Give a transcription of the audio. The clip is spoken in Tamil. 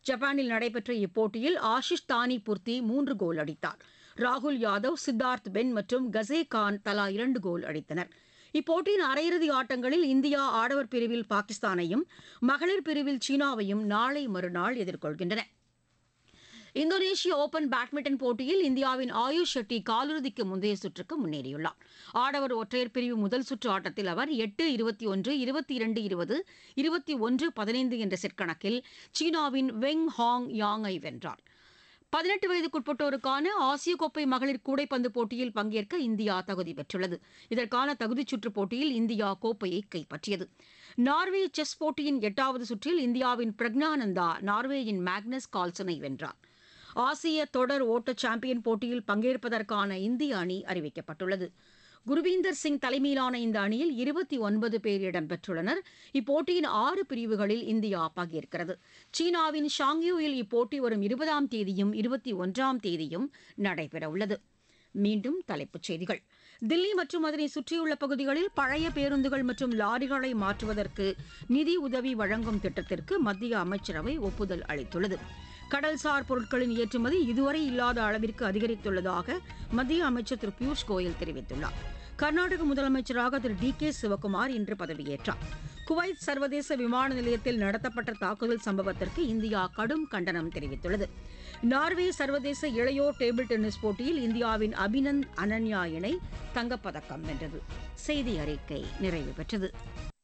ஜப்பானில் நடைபெற்ற இப்போட்டியில் ஆஷிஷ் தானி பூர்த்தி மூன்று கோல் அடித்தார் ராகுல் யாதவ் சித்தார்த் பென் மற்றும் கசே கான் தலா இரண்டு கோல் அடித்தனர் இப்போட்டியின் அரையிறுதி ஆட்டங்களில் இந்தியா ஆடவர் பிரிவில் பாகிஸ்தானையும் மகளிர் பிரிவில் சீனாவையும் நாளை மறுநாள் எதிர்கொள்கின்றன இந்தோனேஷிய ஓபன் பேட்மிண்டன் போட்டியில் இந்தியாவின் ஆயுஷ் ஷெட்டி காலிறுதிக்கு முந்தைய சுற்றுக்கு முன்னேறியுள்ளார் ஆடவர் ஒற்றையர் பிரிவு முதல் சுற்று ஆட்டத்தில் அவர் எட்டு இருபத்தி ஒன்று இருபத்தி இரண்டு இருபது இருபத்தி ஒன்று பதினைந்து என்ற செட் கணக்கில் சீனாவின் வெங் ஹாங் யாங்கை வென்றார் பதினெட்டு வயதுக்குட்பட்டோருக்கான ஆசிய கோப்பை மகளிர் கூடைப்பந்து போட்டியில் பங்கேற்க இந்தியா தகுதி பெற்றுள்ளது இதற்கான தகுதிச் சுற்றுப் போட்டியில் இந்தியா கோப்பையை கைப்பற்றியது நார்வே செஸ் போட்டியின் எட்டாவது சுற்றில் இந்தியாவின் பிரக்ஞானந்தா நார்வேயின் மேக்னஸ் கால்சனை வென்றார் ஆசிய தொடர் ஓட்ட சாம்பியன் போட்டியில் பங்கேற்பதற்கான இந்திய அணி அறிவிக்கப்பட்டுள்ளது குருவீந்தர் சிங் தலைமையிலான இந்த அணியில் இருபத்தி ஒன்பது பேர் இடம்பெற்றுள்ளனர் இப்போட்டியின் ஆறு பிரிவுகளில் இந்தியா பங்கேற்கிறது சீனாவின் ஷாங்யூவில் இப்போட்டி வரும் இருபதாம் தேதியும் இருபத்தி ஒன்றாம் தேதியும் நடைபெறவுள்ளது மீண்டும் தலைப்புச் செய்திகள் தில்லி மற்றும் அதனை சுற்றியுள்ள பகுதிகளில் பழைய பேருந்துகள் மற்றும் லாரிகளை மாற்றுவதற்கு நிதி உதவி வழங்கும் திட்டத்திற்கு மத்திய அமைச்சரவை ஒப்புதல் அளித்துள்ளது கடல்சார் பொருட்களின் ஏற்றுமதி இதுவரை இல்லாத அளவிற்கு அதிகரித்துள்ளதாக மத்திய அமைச்சர் திரு பியூஷ் கோயல் தெரிவித்துள்ளார் கர்நாடக முதலமைச்சராக திரு டி கே சிவக்குமார் இன்று பதவியேற்றார் குவைத் சர்வதேச விமான நிலையத்தில் நடத்தப்பட்ட தாக்குதல் சம்பவத்திற்கு இந்தியா கடும் கண்டனம் தெரிவித்துள்ளது நார்வே சர்வதேச இளையோர் டேபிள் டென்னிஸ் போட்டியில் இந்தியாவின் அபினந்த் அனன்யா இணை தங்கப்பதக்கம் வென்றது செய்தி அறிக்கை நிறைவு பெற்றது